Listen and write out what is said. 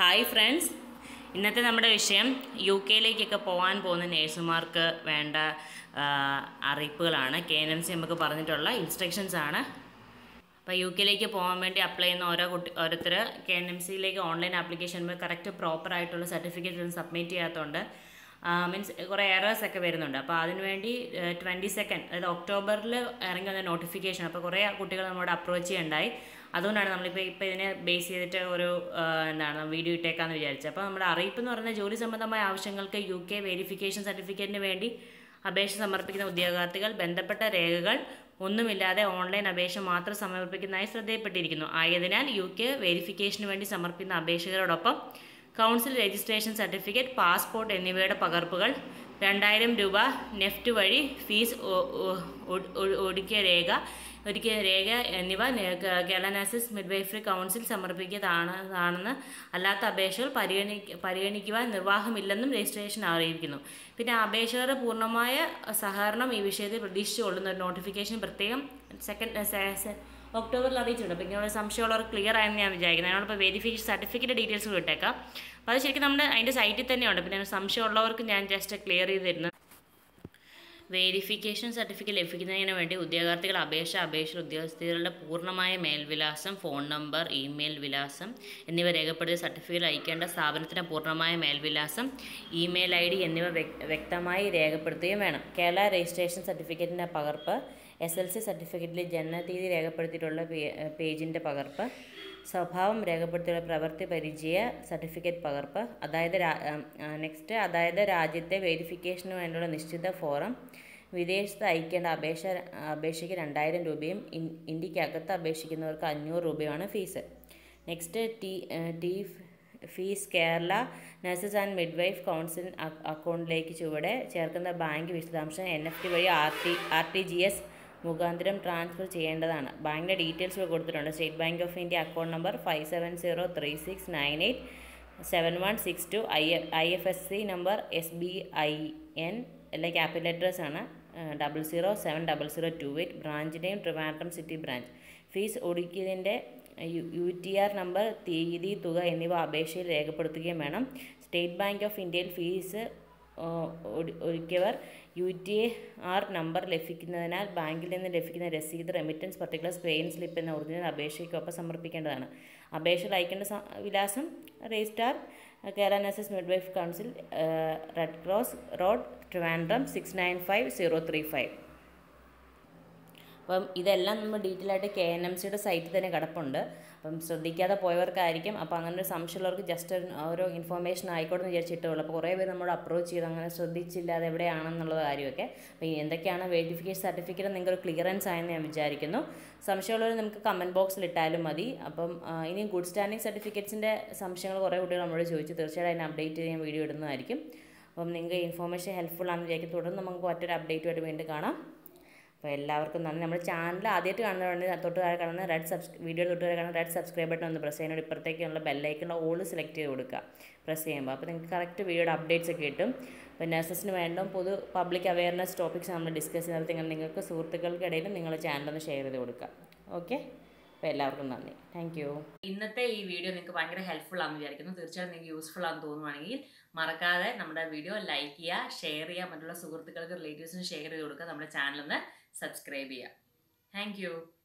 hi friends ഇന്നത്തെ നമ്മുടെ വിഷയം യു കെയിലേക്കൊക്കെ പോകാൻ പോകുന്ന നേഴ്സുമാർക്ക് വേണ്ട ആ, അറിയിപ്പുകളാണ് കെ എൻ എം സി നമുക്ക് പറഞ്ഞിട്ടുള്ള ഇൻസ്ട്രക്ഷൻസ് ആണ് അപ്പോൾ യു കെയിലേക്ക് പോകാൻ വേണ്ടി അപ്ലൈ ചെയ്യുന്ന ഓരോ കുട്ടി ഓരോരുത്തർ കെ എൻ എം സിയിലേക്ക് ഓൺലൈൻ ആപ്ലിക്കേഷൻ കറക്റ്റ് പ്രോപ്പർ ആയിട്ടുള്ള സർട്ടിഫിക്കറ്റ് ഒന്നും സബ്മിറ്റ് ചെയ്യാത്തതുകൊണ്ട് മീൻസ് കുറേ എറേഴ്സ് ഒക്കെ വരുന്നുണ്ട് അപ്പോൾ അതിനുവേണ്ടി ട്വൻറ്റി സെക്കൻഡ് അതായത് ഒക്ടോബറിൽ ഇറങ്ങി വന്ന നോട്ടിഫിക്കേഷൻ അപ്പോൾ കുറേ കുട്ടികൾ നമ്മളോട് അപ്രോച്ച് ചെയ്യണ്ടായി അതുകൊണ്ടാണ് നമ്മളിപ്പോൾ ഇപ്പോൾ ഇതിനെ ബേസ് ചെയ്തിട്ട് ഒരു ആ, എന്താണ് വീഡിയോ ഇട്ടേക്കാന്ന് വിചാരിച്ചത് അപ്പോൾ നമ്മുടെ അറിയിപ്പ് എന്ന് പറയുന്നത് ജോലി സംബന്ധമായ ആവശ്യങ്ങൾക്ക് യു കെ വെരിഫിക്കേഷൻ സർട്ടിഫിക്കറ്റിന് വേണ്ടി അപേക്ഷ സമർപ്പിക്കുന്ന ഉദ്യോഗാർത്ഥികൾ ബന്ധപ്പെട്ട രേഖകൾ ഒന്നുമില്ലാതെ ഓൺലൈൻ അപേക്ഷ മാത്രം സമർപ്പിക്കുന്നതായി ശ്രദ്ധയിൽപ്പെട്ടിരിക്കുന്നു ആയതിനാൽ യു കെ വെരിഫിക്കേഷന് വേണ്ടി സമർപ്പിക്കുന്ന അപേക്ഷകരോടൊപ്പം കൗൺസിൽ രജിസ്ട്രേഷൻ സർട്ടിഫിക്കറ്റ് പാസ്പോർട്ട് എന്നിവയുടെ പകർപ്പുകൾ രണ്ടായിരം രൂപ നെഫ്റ്റ് വഴി ഫീസ് ഒ- ഒ- ഒ- ഒ- ഒടുക്കിയ രേഖ ഒരിക്കൽ രേഖ എന്നിവ നെ- കേ- കേരള നഴ്സസ് മിഡ്വൈഫറി കൗൺസിൽ സമർപ്പിക്കുന്നതാണെന്ന് അല്ലാത്ത അപേക്ഷകൾ പരിഗണി പരിഗണിക്കുവാൻ നിർവാഹമില്ലെന്നും രജിസ്ട്രേഷൻ അറിയിക്കുന്നു പിന്നെ അപേക്ഷകരുടെ പൂർണ്ണമായ സഹകരണം ഈ വിഷയത്തിൽ പ്രതീക്ഷിച്ചുകൊള്ളുന്ന ഒരു നോട്ടിഫിക്കേഷൻ പ്രത്യേകം സെക്കൻഡ് ഒക്ടോബറിൽ അറിയിച്ചിട്ടുണ്ട് അപ്പോൾ ഇങ്ങനെയുള്ള സംശയമുള്ളവർ ക്ലിയർ ആയെന്ന് ഞാൻ വിചാരിക്കുന്നത് ഞങ്ങളിപ്പോൾ വെരിഫിക്കേഷൻ സർട്ടിഫിക്കറ്റ് ഡീറ്റെയിൽസ് വിട്ടേക്കാം അപ്പോൾ അത് ശരിക്കും നമ്മുടെ അതിൻ്റെ സൈറ്റിൽ തന്നെയുണ്ട് പിന്നെ സംശയമുള്ളവർക്ക് ഞാൻ ജസ്റ്റ് ക്ലിയർ ചെയ്ത് തരുന്നു വേരിഫിക്കേഷൻ സർട്ടിഫിക്കറ്റ് ലഭിക്കുന്നതിന് വേണ്ടി ഉദ്യോഗാർത്ഥികൾ അപേക്ഷ അപേക്ഷ ഉദ്യോഗസ്ഥരുടെ പൂർണ്ണമായ മേൽവിലാസം ഫോൺ നമ്പർ ഇമെയിൽ വിലാസം എന്നിവ രേഖപ്പെടുത്തിയ സർട്ടിഫിക്കറ്റ് അയക്കേണ്ട സ്ഥാപനത്തിൻ്റെ പൂർണ്ണമായ മേൽവിലാസം ഇമെയിൽ ഐ ഡി എന്നിവ വ്യക്- വ്യക്തമായി രേഖപ്പെടുത്തുകയും വേണം കേരള രജിസ്ട്രേഷൻ സർട്ടിഫിക്കറ്റിൻ്റെ പകർപ്പ് എസ് എൽ സി സർട്ടിഫിക്കറ്റിൽ ജനനതീയതി രേഖപ്പെടുത്തിയിട്ടുള്ള പേ- പേജിൻ്റെ പകർപ്പ് സ്വഭാവം രേഖപ്പെടുത്തിയുള്ള പ്രവൃത്തി പരിചയ സർട്ടിഫിക്കറ്റ് പകർപ്പ് അതായത് നെക്സ്റ്റ് അതായത് രാജ്യത്തെ വെരിഫിക്കേഷന് വേണ്ടിയുള്ള നിശ്ചിത ഫോറം വിദേശത്ത് അയക്കേണ്ട അപേക്ഷ അപേക്ഷയ്ക്ക് രണ്ടായിരം രൂപയും ഇൻ- ഇന്ത്യക്കകത്ത് അപേക്ഷിക്കുന്നവർക്ക് അഞ്ഞൂറ് രൂപയുമാണ് fees next T T fees Kerala nurses and midwife council അ- അക്കൗണ്ടിലേക്ക് ചുവടെ ചേർക്കുന്ന ബാങ്ക് വിശദാംശം എൻ എഫ് ടി വഴി R T R T G S മുഖാന്തരം ട്രാൻസ്ഫർ ചെയ്യേണ്ടതാണ് ബാങ്കിൻ്റെ ഡീറ്റെയിൽസ് ഇവിടെ കൊടുത്തിട്ടുണ്ട് state bank of India account number five seven zero three six nine eight seven one six two I I F S C number S B I N എല്ലാം capital letters ആണ് double zero seven double zero two eight branch name Trivandrum city branch fees ഒടുക്കിയതിൻ്റെ U U T R number തീയതി തുക എന്നിവ അപേക്ഷയിൽ രേഖപ്പെടുത്തുകയും വേണം state bank of ഇന്ത്യയിൽ ഫീസ് ഓ, ഒടി- ഒടുക്കിയവർ യു ടി ആർ നമ്പർ ലഭിക്കുന്നതിനാൽ ബാങ്കിൽ നിന്ന് ലഭിക്കുന്ന രസീത് റെമിറ്റൻസ് പർട്ടിക്കുലർ സ്പെയിൻ സ്ലിപ്പ് എന്ന ഒറിജിനൽ അപേക്ഷയ്ക്കൊപ്പം സമർപ്പിക്കേണ്ടതാണ് അപേക്ഷയിൽ അയക്കേണ്ട സ- വിലാസം registrar Kerala nurses midwife council red cross road Trivandrum six nine five zero three five അപ്പം ഇതെല്ലാം നമ്മൾ ഡീറ്റെയിൽ ആയിട്ട് കെ എൻ എം സിയുടെ സൈറ്റിൽ തന്നെ കിടപ്പുണ്ട് അപ്പം ശ്രദ്ധിക്കാതെ പോയവർക്കായിരിക്കും അപ്പോൾ അങ്ങനെ ഒരു സംശയമുള്ളവർക്ക് ജസ്റ്റ് ഓരോ ഇൻഫർമേഷൻ ആയിക്കോട്ടെ എന്ന് വിചാരിച്ചിട്ടുള്ളൂ അപ്പോൾ കുറേ പേര് നമ്മളോട് അപ്രോച്ച് ചെയ്ത് അങ്ങനെ ശ്രദ്ധിച്ചില്ല അത് എവിടെയാണെന്നുള്ള കാര്യമൊക്കെ അപ്പോൾ ഈ എന്തൊക്കെയാണ് വെരിഫിക്കേഷൻ സർട്ടിഫിക്കറ്റ് നിങ്ങൾക്ക് ഒരു ക്ലിയറൻസ് ആയെന്ന് ഞാൻ വിചാരിക്കുന്നു സംശയമുള്ളവർ നമുക്ക് കമൻറ്റ് ബോക്സിൽ ഇട്ടാലും മതി അപ്പം ആ, ഇനി ഗുഡ് സ്റ്റാൻഡിങ് സർട്ടിഫിക്കറ്റ്സിൻ്റെ സംശയങ്ങൾ കുറേ കുട്ടികൾ നമ്മളോട് ചോദിച്ചു തീർച്ചയായിട്ടും അതിന് അപ്ഡേറ്റ് ചെയ്യാൻ വീഡിയോ ഇടുന്നതായിരിക്കും അപ്പം നിങ്ങൾക്ക് ഇൻഫർമേഷൻ ഹെൽപ്ഫുൾ ആണെന്ന് വിചാരിക്കും തുടർന്ന് നമുക്ക് മറ്റൊരു അപ്ഡേറ്റുമായിട്ട് വീണ്ടും കാണാം അപ്പോൾ എല്ലാവർക്കും നന്ദി നമ്മുടെ ചാനൽ ആദ്യമായിട്ട് കാണുന്നവരുണ്ടെങ്കിൽ തൊട്ട് താഴെ കാണുന്ന റെഡ് സബ്സ് വീഡിയോ തൊട്ട് താഴെ കാണുന്ന റെഡ് സബ്സ്ക്രൈബ് ബട്ടൺ ഒന്ന് പ്രസ് ചെയ്യുന്നതിനോട് ഇപ്പുറത്തേക്കുള്ള ബെല്ലൈക്കുള്ള ഓൾ സെലക്ട് ചെയ്ത് കൊടുക്കുക പ്രസ് ചെയ്യുമ്പോൾ അപ്പോൾ നിങ്ങൾക്ക് കറക്റ്റ് വീഡിയോയുടെ അപ്ഡേറ്റ്സ് ഒക്കെ കിട്ടും അപ്പോൾ നഴ്സസിന് വേണ്ട പൊതു പബ്ലിക് അവയർനെസ് ടോപ്പിക്സ് നമ്മൾ ഡിസ്കസ് ചെയ്യുന്നത് നിങ്ങൾ നിങ്ങൾക്ക് സുഹൃത്തുക്കൾക്കിടയിലും നിങ്ങൾ ചാനലൊന്ന് ഷെയർ ചെയ്ത് കൊടുക്കുക ഓക്കെ അപ്പോൾ എല്ലാവർക്കും നന്ദി താങ്ക് യു ഇന്നത്തെ ഈ വീഡിയോ നിങ്ങൾക്ക് ഭയങ്കര ഹെൽപ്ഫുൾ ആണെന്ന് വിചാരിക്കുന്നു തീർച്ചയായും നിങ്ങൾക്ക് യൂസ്ഫുൾ ആണെന്ന് തോന്നുവാണെങ്കിൽ മറക്കാതെ നമ്മുടെ വീഡിയോ ലൈക്ക് ചെയ്യുക ഷെയർ ചെയ്യുക മറ്റുള്ള സുഹൃത്തുക്കൾക്ക് റിലേറ്റീവ്സിന് ഷെയർ ചെയ്ത് കൊടുക്കുക നമ്മുടെ ചാനലൊന്ന് സബ്സ്ക്രൈബ് ചെയ്യുക താങ്ക്